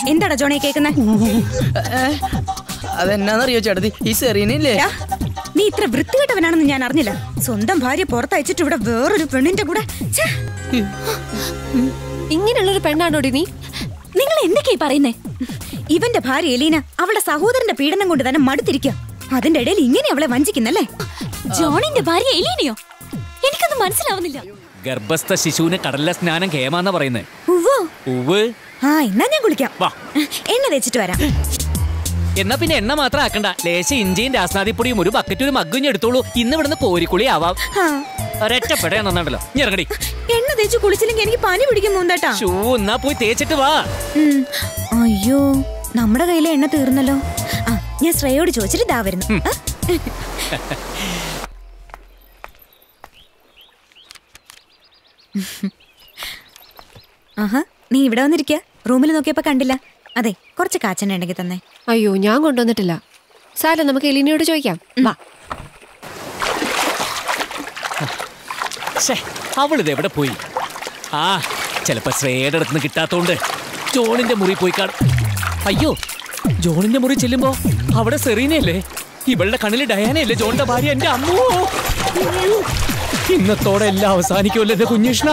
എന്താടാ ജോണി കേൾക്കുന്നേ അതെന്നാന്നറിയോ ചേട്ടത്തി ഈ സെറീനയില്ലേ നീ ഇത്ര വൃത്തികെട്ടവനാണെന്ന് ഞാൻ അറിഞ്ഞില്ല സ്വന്തം ഭാര്യ പുറത്തയച്ചിട്ട് ഇവിടെ വേറൊരു പെണ്ണിന്റെ കൂടെ ഛെ, ഇങ്ങനെയുള്ളൊരു പെണ്ണാണോടി നീ നിങ്ങൾ എന്തൊക്കെയാ പറയുന്നേ ഇവന്റെ ഭാര്യ എലീന അവളുടെ സഹോദരന്റെ പീഡനം കൊണ്ട് തന്നെ മടുത്തിരിക്കുക അതിന്റെ ഇടയിൽ ഇങ്ങനെ അവളെ വഞ്ചിക്കുന്നല്ലേ ജോണിന്റെ ഭാര്യ എലീനയോ എനിക്കൊന്നും മനസ്സിലാവുന്നില്ല ഗർഭസ്ഥ ശിശുവിന് കടലിലെ സ്നാനം കേമാന്നാ പറയുന്നത് ഉവ്വോ ഉവ് ആ എന്നാ ഞാൻ കുളിക്കാം വാ എണ്ണ തേച്ചിട്ട് വരാം എന്നാ പിന്നെ എണ്ണ മാത്രം ആക്കണ്ട ലേശ ഇഞ്ചിയും രാസ്നാദിപ്പൊടിയും ഒരു ബക്കറ്റ് ഒരു മഗ്ഗും എടുത്തോളൂ ഇന്ന് ഇവിടുന്ന് കോരിക്കുളി ആവാം ആ, ഒരൊറ്റ പെടയാ നന്നാണ്ടല്ലോ നീ ഇറങ്ങടി എണ്ണ തേച്ച് കുളിച്ചില്ലെങ്കിൽ എനിക്ക് പനി പിടിക്കും മൂന്തേട്ടാ ഷൂ എന്നാ പോയി തേച്ചിട്ട് വാ ഉം. അയ്യോ നമ്മുടെ കയ്യിലെ എണ്ണ തീർന്നല്ലോ ആ ഞാൻ ശ്രേയോട് ചോദിച്ചിട്ട് ഇതാ വരുന്നു ആ? ആഹാ നീ ഇവിടെ വന്നിരിക്ക റൂമിൽ നോക്കിയപ്പോ കണ്ടില്ല അതെ കുറച്ച് കാച്ചെണ്ണ ഉണ്ടെങ്കിൽ തന്നെ അയ്യോ ഞാൻ കൊണ്ടുവന്നിട്ടില്ല സാല നമുക്ക് എലിനയോട് ചോദിക്കാം വാ ഷേ അവളിത് എവിടെ പോയി ആ ചിലപ്പോ ശ്രേയുടെ അടുത്ത് നിന്ന് കിട്ടാത്തോണ്ട് ജോണിന്റെ മുറി പോയി കാണും അയ്യോ ജോണിന്റെ മുറി ചെല്ലുമ്പോ അവിടെ സെറീനയല്ലേ ഇവളുടെ കണ്ണിൽ ഡയാനയല്ലേ ജോണിന്റെ ഭാര്യ എന്റെ അമ്മോ ഇന്നത്തോടെ എല്ലാം അവസാനിക്കുമല്ലോ എന്റെ കുഞ്ഞിഷ്ണ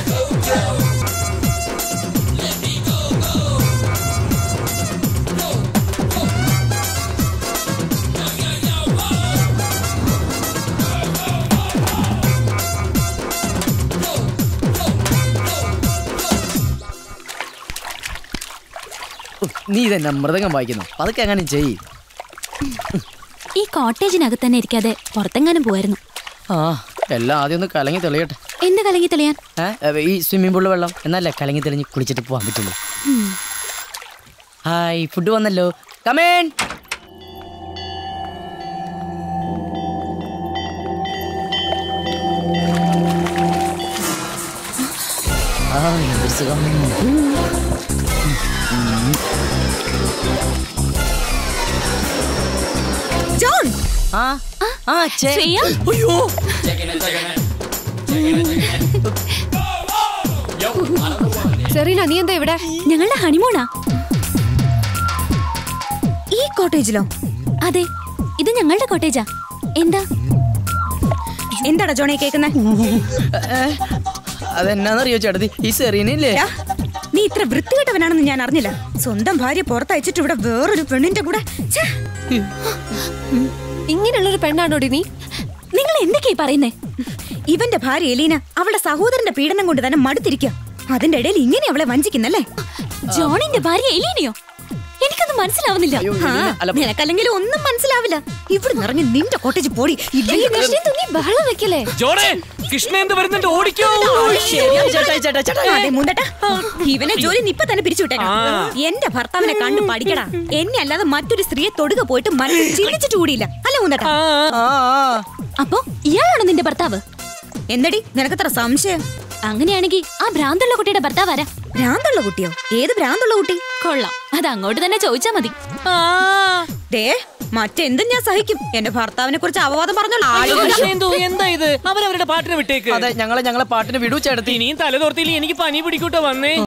നീ ഇതെന്നെ മൃദംഗം വായിക്കുന്നു അതൊക്കെ അങ്ങനെ ചെയ്യ് ഈ കോട്ടേജിനകത്ത് തന്നെ ഇരിക്കാതെ പുറത്തെങ്ങാനും പോവായിരുന്നു ആ എല്ലാം ആദ്യം ഒന്ന് കലങ്ങി തെളിയട്ടെ എന്ത് കലങ്ങി തെളിയാൻ ഏ, ഏ, ഈ സ്വിമ്മിംഗ് പൂളിലെ വെള്ളം എന്നല്ലേ കലങ്ങി തെളിഞ്ഞ് കുളിച്ചിട്ട് പോകാൻ പറ്റുള്ളൂ ഹായ് ഫുഡ് വന്നല്ലോ കമേൻ ആ എന്തൊരു സുഖം ജോൺ ആ ആ ചേ ശ്രേയ അയ്യോ സെറീന നീ എന്താ ഇവിടെ ഞങ്ങളുടെ ഹണിമൂണാ ഈ കോട്ടേജിലോ അതെ ഇത് ഞങ്ങളുടെ കോട്ടേജാ എന്താ എന്താടാ ജോണി കേൾക്കുന്നേ അതെന്നാന്നറിയോ ചേട്ടത്തി ഈ സെറീനയില്ലേ നീ ഇത്ര വൃത്തികെട്ടവനാണെന്ന് ഞാൻ അറിഞ്ഞില്ല സ്വന്തം ഭാര്യ പുറത്തയച്ചിട്ട് ഇവിടെ വേറൊരു പെണ്ണിന്റെ കൂടെ ഛെ, ഇങ്ങനെയുള്ളൊരു പെണ്ണാണോടി നീ നിങ്ങൾ എന്തൊക്കെയാ പറയുന്നേ ഇവന്റെ ഭാര്യ എലീന അവളുടെ സഹോദരന്റെ പീഡനം കൊണ്ട് തന്നെ മടുത്തിരിക്കുക അതിന്റെ ഇടയിൽ ഇങ്ങനെ അവളെ വഞ്ചിക്കുന്നല്ലേ ജോണിന്റെ ഭാര്യ എലീനയോ എനിക്കൊന്നും മനസ്സിലാവുന്നില്ല ആ, നിനക്കല്ലെങ്കിൽ ഒന്നും മനസ്സിലാവില്ല ഇവിടെ നിറങ്ങി നിന്റെ കോട്ടേജ് പോടി ഇല്ലെങ്കിൽ കൃഷ്ണൻ തൂങ്ങി ബഹളം വെക്കലേ ജോണേ കൃഷ്ണ എന്ത് വരുന്നുണ്ട് ഓടിക്കോ ശരിയാണ് ചേട്ടാ ചേട്ടാ ചേട്ടാ അതെ മുന്തട്ടാ ഇവനെ ജോലി ഇപ്പൊ തന്നെ പിരിച്ചുവിട്ടേക്കാം എന്റെ ഭർത്താവിനെ കണ്ടു പഠിക്കടാ എന്നെ അല്ലാതെ മറ്റൊരു സ്ത്രീയെ തൊടുക പോയിട്ട് മനസ്സിൽ ചിന്തിച്ചിട്ട് കൂടിയില്ല അല്ല മുന്തട്ടാ ആ ആ അപ്പോ ഇയാളാണോ നിന്റെ ഭർത്താവ് എന്തടി നിനക്കത്ര സംശയം അങ്ങനെയാണെങ്കിൽ ആ ഭ്രാന്തുള്ള കുട്ടിയുടെ ഭർത്താവ് ആരാ ഭ്രാന്തുള്ള കുട്ടിയോ ഏത് ഭ്രാന്തുള്ള കുട്ടി കൊള്ളാം അത് അങ്ങോട്ട് തന്നെ ചോദിച്ചാ മതി ദേ മറ്റെന്തും ഞാൻ സഹിക്കും എന്റെ ഭർത്താവിനെ കുറിച്ച് അപവാദം പറഞ്ഞോളൂ കൃഷ്ണേന്ദു, എന്താ ഇത് അവരവരുടെ പാട്ടിനെ വിട്ടേക്ക് അതെ ഞങ്ങളെ ഞങ്ങളെ പാട്ടിന് വിടൂ ചേട്ടത്തി ഇനിയും തല തോർത്തിയില്ല എനിക്ക് പനി പിടിക്കൂട്ടോ വന്നേ